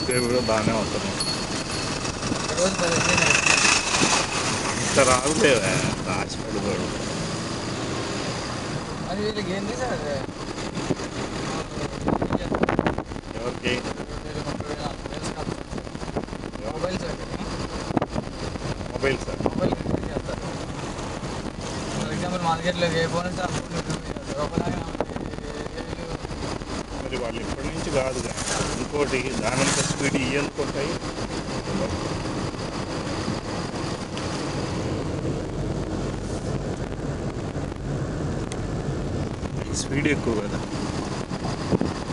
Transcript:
speed కూడా బాగానే వస్తున్నాయి రోజు పదిహేను ఇంత రాదులేవే రాసి పడిపోయాడు అది వీళ్ళకి ఏంది సార్ ఎవరికి mobile sir mobile sir mobile repair చేస్తారు ఫర్ ఎగ్జాంపుల్ మా దగ్గర ఏ ఫోన్ అంటే ఆ ఫోన్ రిపేర్ చేస్తారు ఒకలాగా మరి వాళ్ళు ఇప్పటి నుంచి కాదుగా ఇంకోటి దానంత స్పీడ్ ఇయ్యనుకుంటాయి స్పీడ్ ఎక్కువ కదా